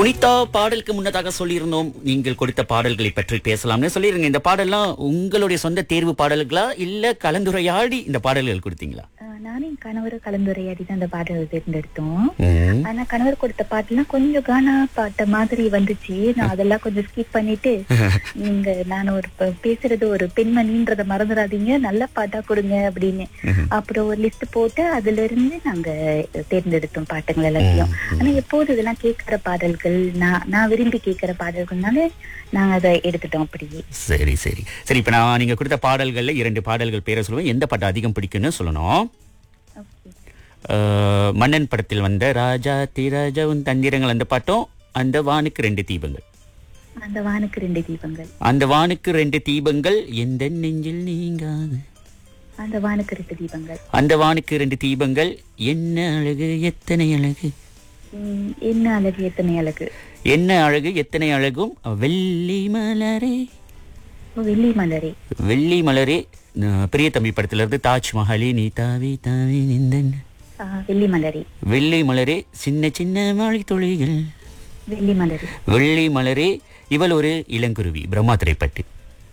புனிதா பாடலுக்கு முன்னதாக சொல்லியிருந்தோம் நீங்கள் கொடுத்த பாடல்களை பற்றி பேசலாம்னு சொல்லிருங்க இந்த பாடல்லாம் உங்களுடைய சொந்த தேர்வு பாடல்களா இல்ல கலந்துரையாடி இந்த பாடல்கள் கொடுத்தீங்களா அஹ் நானும் என் கணவர் கலந்துரையாடி தான் அந்த பாடலை தேர்ந்தெடுத்தோம் ம். ஆனா கணவர் கொடுத்த பாட்டுலாம் கொஞ்சம் கானா பாட்ட மாதிரி வந்துச்சு நான் அதெல்லாம் கொஞ்சம் ஸ்கிப் பண்ணிட்டு நீங்க நான் ஒரு ப- பேசுறது ஒரு பெண்மணின்றத மறந்துடாதீங்க நல்ல பாட்டா கொடுங்க அப்படின்னு அப்புறம் ஒரு லிஸ்ட் போட்டு அதுல இருந்து நாங்க தேர்ந்தெடுத்தோம் பாட்டுங்கள் எல்லாத்தையும் ஆனா எப்போது இதெல்லாம் கேட்கிற பாடல்கள் நான் நான் விரும்பி கேட்கிற பாடல்கள்னால நாங்க அதை எடுத்துட்டோம் அப்படியே சரி சரி சரி இப்ப நான் நீங்க கொடுத்த பாடல்கள்ல இரண்டு பாடல்கள் பேரை சொல்லுவேன் எந்த பாட்டு அதிகம் பிடிக்கும்னு சொல்லணும் ஓகே அஹ், மன்னன் படத்தில் வந்த ராஜா திராஜா உன் தந்திரங்கள் அந்த பாட்டும் அந்த வானுக்கு ரெண்டு தீபங்கள் அந்த வானுக்கு ரெண்டு தீபங்கள் அந்த வானுக்கு ரெண்டு தீபங்கள் எந்த நெஞ்சில் நீங்காது அந்த வானுக்கு ரெண்டு தீபங்கள் அந்த வானுக்கு ரெண்டு தீபங்கள் என்ன அழகு எத்தனை அழகு உம், என்ன அழகு எத்தனை அழகு என்ன அழகு எத்தனை அழகும் வெள்ளி மலரே ஓ, வெள்ளி மலரே வெள்ளி மலரே அஹ், பெரிய தம்பி படத்துல இருந்து தாஜ்மஹாலே நீ தாவி தாவி நிந்தன் ஆ, வெள்ளி மலரே வெள்ளி மலரே சின்ன சின்ன மாலை தொழில்கள் வெள்ளி மலரே வெள்ளி மலரே இவள் ஒரு இளங்குருவி பிரம்மா திரைப்பட்டு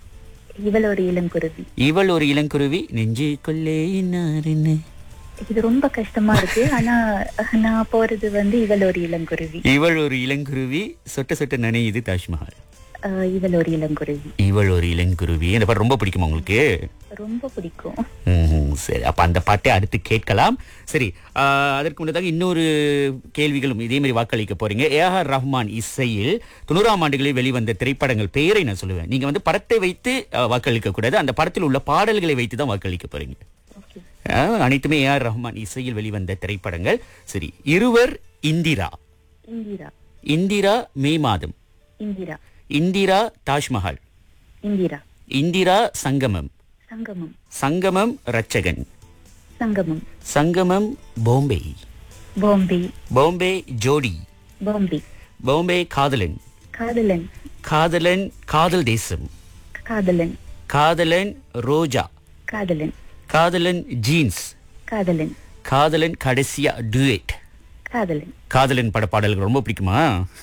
இவள் ஒரு இளங்குருவி இவள் ஒரு இளங்குருவி நெஞ்சு கொள்ளே இன்னாருன்னு இது ரொம்ப கஷ்டமா இருக்கு ஆனா நான் போறது வந்து இவள் ஒரு இளங்குருவி இவள் ஒரு இளங்குருவி சொட்ட சொட்ட நனையுது தாஜ்மஹால் ஆ, இவள் ஒரு இளங்குருவி இவள் ஒரு இளங்குருவி அந்த பாட்டு ரொம்ப பிடிக்குமா உங்களுக்கு ரொம்ப பிடிக்கும் ம்ஹும். சரி அப்ப அந்த பாட்டை அடுத்து கேட்கலாம் சரி ஆஹ், அதற்கு முன்னதாக இன்னொரு கேள்விகளும் இதே மாதிரி வாக்களிக்க போறீங்க ஏஆர் ரஹ்மான் இசையில் தொண்ணூறாம் ஆண்டுகளில் வெளிவந்த திரைப்படங்கள் பெயரை நான் சொல்லுவேன் நீங்க வந்து படத்தை வைத்து ஆஹ், வாக்களிக்க கூடாது அந்த படத்தில் உள்ள பாடல்களை வைத்து தான் வாக்களிக்க போறீங்க ஓகே ஆஹ், அனைத்துமே ஏஆர் ரஹ்மான் இசையில் வெளிவந்த திரைப்படங்கள் சரி இருவர் இந்திரா இந்திரா இந்திரா மே மாதம் இந்திரா இந்திரா தாஜ்மஹால் இந்திரா இந்திரா சங்கமம் சங்கமம் சங்கமம் ரச்சகன் சங்கமம் சங்கமம் பாம்பே பாம்பே பாம்பே ஜோடி பாம்பே பாம்பே காதலன் காதலன் காதலன் காதல் தேசம் காதலன் காதலன் ரோஜா காதலன் காதலன் ஜீன்ஸ் காதலன் காதலன் கடைசியா டுயட் காதலன் காதலன் பட பாடல்கள் ரொம்ப பிடிக்குமா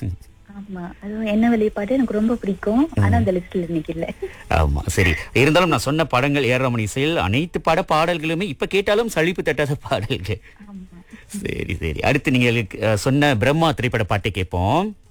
ஆமா அதுவும் என்ன வெளிப்பாடு எனக்கு ரொம்ப பிடிக்கும் ஆனா அந்த லிஸ்ட்ல இன்னைக்கு இல்ல ஆமா சரி இருந்தாலும் நான் சொன்ன படங்கள் ஏறாமணி இசையில் அனைத்து பட பாடல்களுமே இப்ப கேட்டாலும் சலிப்பு தட்டாத பாடல்கள் ஆமா சரி சரி அடுத்து நீங்க அஹ், சொன்ன பிரம்மா திரைப்பட பாட்டை கேட்போம்